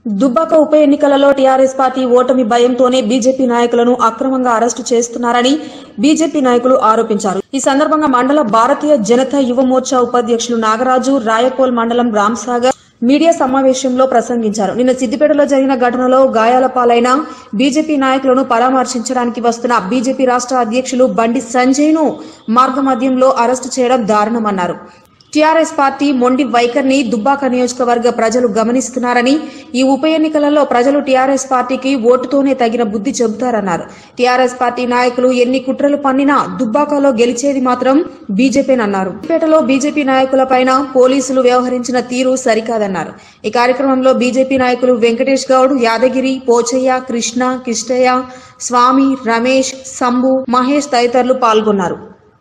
దుబ్బాక ఉప ఎన్నికలలో TRS party ఓటమి భయంతోనే బీజేపీ నాయకులను అక్రమంగా అరెస్టు చేస్తున్నారని బీజేపీ నాయకులు ఆరోపించారు ఈ సందర్భంగా మండల భారతీయ జనతా యువ మోర్చా ఉపాధ్యక్షులు నాగరాజు రాయపోల్ మండలం రామ్సాగర్ మీడియా సమావేశంలో ప్రసంగించారు నిన్న సిద్దిపేటలో జరిగిన ఘటనలో గాయాల పాలైన బీజేపీ నాయకులను పరామర్శించడానికి వస్తున్న బీజేపీ రాష్ట్ర అధ్యక్షులు బండి సంజయ్ ను మార్గమధ్యంలో అరెస్టు చేయడం దారుణమన్నారు టీఆర్ఎస్ పార్టీ మొండి వైఖరిని దుబ్బాక నియోజకవర్గ ప్రజలు గమనిస్తున్నారని ఈ ఉప ఎన్నికలలో ప్రజలు టీఆర్ఎస్ పార్టీకి ఓటుతోనే తగిన బుద్ధి చెబుతారన్నారు టీఆర్ఎస్ పార్టీ నాయకులు ఎన్ని కుట్రలు పన్నినా దుబ్బాకలో గెలిచేది మాత్రం బీజేపీనన్నారు పేటలో బీజేపీ నాయకులపైన పోలీసులు వ్యవహరించిన తీరు సరికాదన్నారు ఈ కార్యక్రమంలో బీజేపీ నాయకులు వెంకటేష్ గౌడ్ యాదగిరి పోచయ్య కృష్ణ కిష్టయ్య స్వామి రమేష్ సంభు మహేష్ తదితరులు పాల్గొన్నారు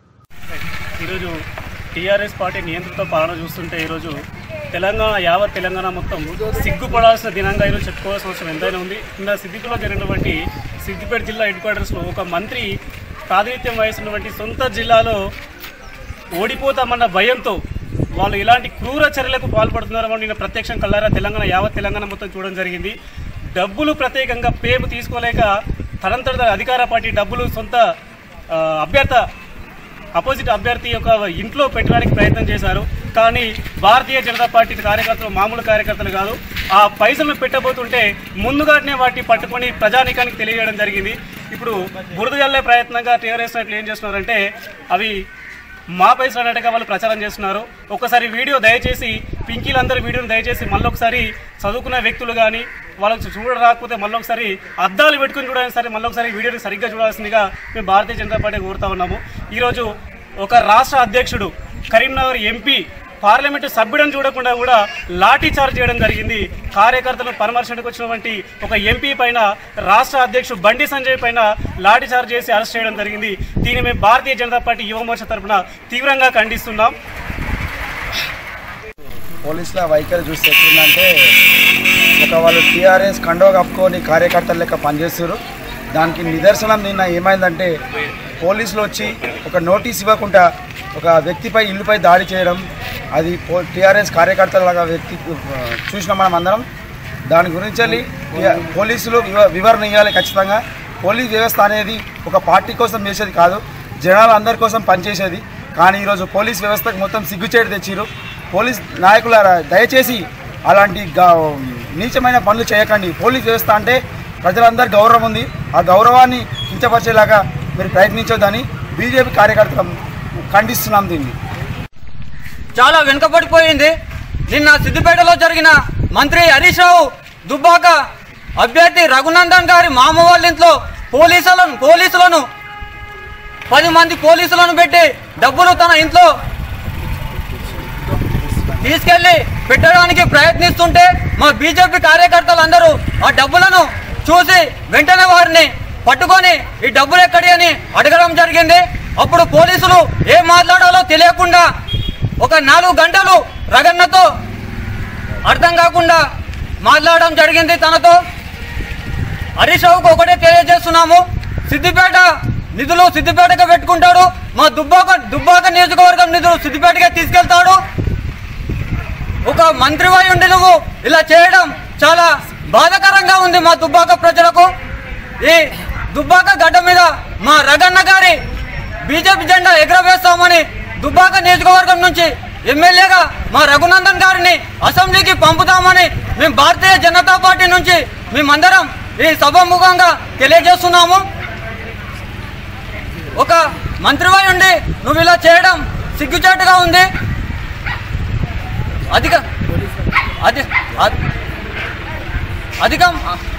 ఈరోజు టీఆర్ఎస్ పార్టీ నియంత్రిత పాలన చూస్తుంటే ఈరోజు తెలంగాణ యావత్ తెలంగాణ మొత్తం సిగ్గుపడాల్సిన దినంగా ఈరోజు చెప్పుకోవాల్సిన అవసరం ఎంతైనా ఉంది నిన్న సిద్దిపేటలో జరిగినటువంటి సిద్దిపేట జిల్లా హెడ్ క్వార్టర్స్లో ఒక మంత్రి ప్రాతినిధ్యం వహిస్తున్నటువంటి సొంత జిల్లాలో ఓడిపోతామన్న భయంతో వాళ్ళు ఇలాంటి క్రూర చర్యలకు పాల్పడుతున్నారో నిన్న ప్రత్యక్షం కల్లారా తెలంగాణ యావత్ తెలంగాణ మొత్తం చూడడం జరిగింది డబ్బులు ప్రత్యేకంగా పేరు తీసుకోలేక తనంతట అధికార పార్టీ డబ్బులు సొంత ఆ, అభ్యర్థ అపోజిట్ అభ్యర్థి యొక్క ఇంట్లో పెట్టడానికి ప్రయత్నం చేశారు కానీ భారతీయ జనతా పార్టీ కార్యకర్తలు మామూలు కార్యకర్తలు కాదు ఆ పైసలను పెట్టబోతుంటే ముందుగానే వాటిని పట్టుకొని ప్రజానీకానికి తెలియజేయడం జరిగింది ఇప్పుడు బురద జల్లే ప్రయత్నంగా టీఆర్ఎస్ నాయకులు ఏం చేస్తున్నారంటే అవి మా పైసలు అన్నట్టుగా వాళ్ళు ప్రచారం చేస్తున్నారు ఒకసారి వీడియో దయచేసి పింకీలందరూ వీడియోని దయచేసి మళ్ళొకసారి చదువుకున్న వ్యక్తులు కానీ వాళ్ళకి చూడ రాకపోతే మళ్ళొకసారి అద్దాలు పెట్టుకుని చూడాలని సరే మళ్ళొకసారి వీడియోని సరిగ్గా చూడాల్సిందిగా మేము భారతీయ జనతా పార్టీ కోరుతా ఉన్నాము ఈరోజు ఒక రాష్ట్ర అధ్యక్షుడు కరీంనగర్ ఎంపీ పార్లమెంటు సభ్యుడని చూడకుండా కూడా లాఠీ చార్జ్ చేయడం జరిగింది కార్యకర్తలను పరామర్శకు వచ్చినటువంటి ఒక ఎంపీ పైన రాష్ట్ర అధ్యక్షుడు బండి సంజయ్ పైన లాఠీ చార్జ్ చేసి అరెస్ట్ చేయడం జరిగింది దీన్ని మేము భారతీయ జనతా పార్టీ యువ మోర్చా తరఫున తీవ్రంగా ఖండిస్తున్నాం పోలీసుల వైఖరి చూస్తే ఎట్లుందంటే ఒక వాళ్ళు టీఆర్ఎస్ కండవ కప్పుకొని కార్యకర్తల లెక్క పనిచేస్తారు దానికి నిదర్శనం నిన్న ఏమైందంటే పోలీసులు వచ్చి ఒక నోటీస్ ఇవ్వకుండా ఒక వ్యక్తిపై ఇల్లుపై దాడి చేయడం అది పో టీఆర్ఎస్ కార్యకర్తల వ్యక్తి చూసిన మనం అందరం దాని గురించి వెళ్ళి టి- పోలీసులు వివ- వివరణ ఇవ్వాలి ఖచ్చితంగా పోలీస్ వ్యవస్థ అనేది ఒక పార్టీ కోసం చేసేది కాదు జనాలు అందరి కోసం పనిచేసేది కానీ ఈరోజు పోలీస్ వ్యవస్థకు మొత్తం సిగ్గుచేటు తెచ్చిరు పోలీస్ నాయకులారా దయచేసి అలాంటి గ- నీచమైన పనులు చేయకండి పోలీస్ వ్యవస్థ అంటే ప్రజలందరి గౌరవం ఉంది ఆ గౌరవాన్ని కించపరిచేలాగా మీరు ప్రయత్నించొద్దని బీజేపీ కార్యకర్తలు ఖండిస్తున్నాం దీన్ని చాలా వెనుకబడిపోయింది నిన్న సిద్దిపేటలో జరిగిన మంత్రి హరీష్ రావు దుబ్బాక అభ్యర్థి రఘునందన్ గారి మామ వాళ్ళ ఇంట్లో పోలీసులను పోలీసులను పది మంది పోలీసులను పెట్టి డబ్బులు తన ఇంట్లో తీసుకెళ్లి పెట్టడానికి ప్రయత్నిస్తుంటే మా బీజేపీ కార్యకర్తలందరూ ఆ డబ్బులను చూసి వెంటనే వారిని పట్టుకొని ఈ డబ్బులు ఎక్కడి అని అడగడం జరిగింది అప్పుడు పోలీసులు ఏం మాట్లాడాలో తెలియకుండా ఒక నాలుగు గంటలు రగన్నతో అర్థం కాకుండా మాట్లాడడం జరిగింది తనతో హరీష్ రావుకు ఒకటే తెలియజేస్తున్నాము సిద్దిపేట నిధులు సిద్దిపేటగా పెట్టుకుంటాడు మా దుబ్బాక దుబ్బాక నియోజకవర్గం నిధులు సిద్దిపేటగా తీసుకెళ్తాడు ఒక మంత్రివై ఉండి నువ్వు ఇలా చేయడం చాలా బాధాకరంగా ఉంది మా దుబ్బాక ప్రజలకు ఈ దుబ్బాక గడ్డ మీద మా రగన్న గారి బీజేపీ జెండా ఎగురవేస్తామని దుబ్బాక నియోజకవర్గం నుంచి ఎమ్మెల్యేగా మా రఘునందన్ గారిని అసెంబ్లీకి పంపుతామని మేము భారతీయ జనతా పార్టీ నుంచి మేమందరం ఈ సభాముఖంగా తెలియజేస్తున్నాము ఒక మంత్రివై ఉండి నువ్వు ఇలా చేయడం సిగ్గుచేటుగా ఉంది అధిక అధి అధి- అధికం